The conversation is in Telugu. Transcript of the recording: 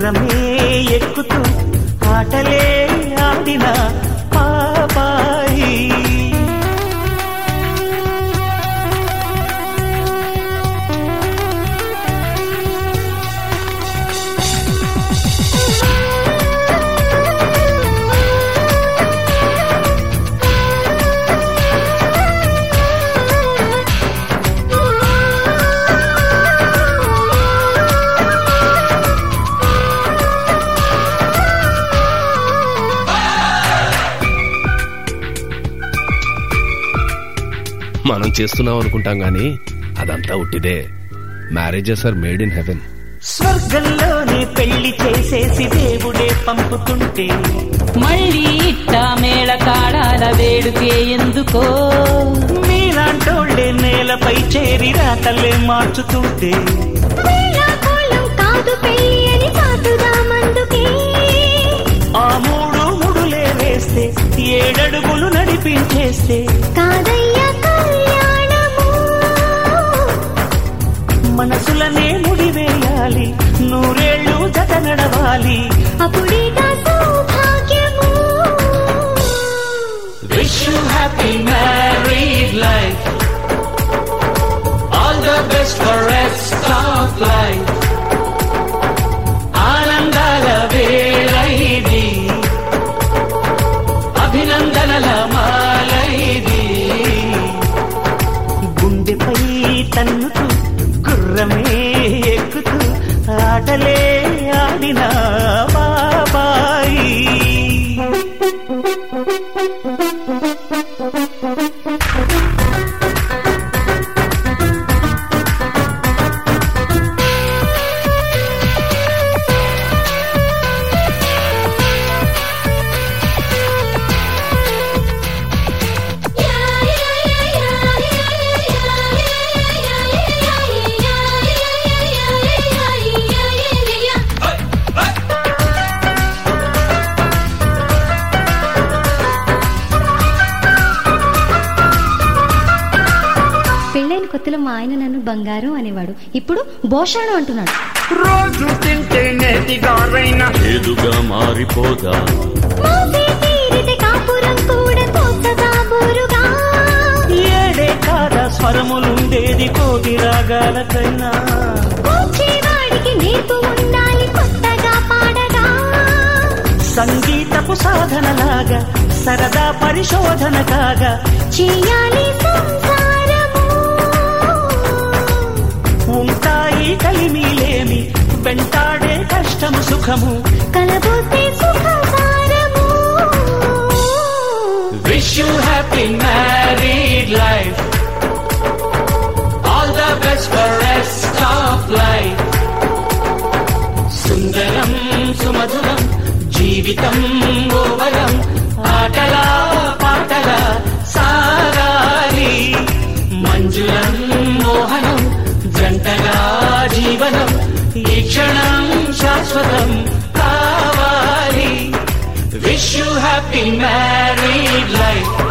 గుర్రమే ఎక్కుతూ ఆటలే ఆడిన పాపాయి మనం చేస్తున్నాం అనుకుంటాం గాని అదంతా ఉట్టిదే marriages are made in heaven స్వర్గంలోనే పెళ్లి చేసేసి దేవుడే పంపుతుంటే మళ్ళీ ఇట్ట మేళ తాళాల వేడుకే ఎందుకో మీలాంటోళ్ళే నేలపై చేరి రాతలే మార్చుతుంటే వేళాకోళం కాదు పెళ్ళి అని చాటుదామందుకే ఆ మూడు ముడులే వేస్తే ఏడడుగులు నడిపించేస్తే కాదయ్య కళ్యాణము మనసులనే ముడివేయాలి నూరేళ్లు జత నడవాలి అప్పుడేగా సౌభాగ్యము wish you happy married life all the best for rest of life ఆనందాల వేళ ఇది అభినందనల మాల ఇది గుండెపై తన్నుతూ గుర్రమే ఎక్కుతూ ఆటలే ఆడిన బాబాయి పెళ్ళైన కొత్తలో మా ఆయన నన్ను బంగారం అనేవాడు ఇప్పుడు భోషాణం అంటున్నాడు రోజు తింటే నేతిగారైన ఏదుగా మారిపోదా మోసే తీరితే కాపురం కూడా కొత్తగా బోరుగా ఏడే కాద స్వరములుండేది కోటి రాగాలకైనా కూర్చేవాడికి నేర్పు ఉండాలి కొత్తగా పాడగా సంగీతపు సాధనలాగా సరదా పరిశోధన కాగా చేయాలి సంసారము ఉంటాయి కలిమిలేమి వెంటాడే కష్టము సుఖము కలబోసే సుఖసారము wish you happy married life all the best for rest of life సుందరం సుమధురం జీవితం ఓవరం ఆటలా పాటల సాగాలి మంజులం మోహనం జంటగా జీవనం ఈ క్షణం శాశ్వతం కావాలి wish you happy married life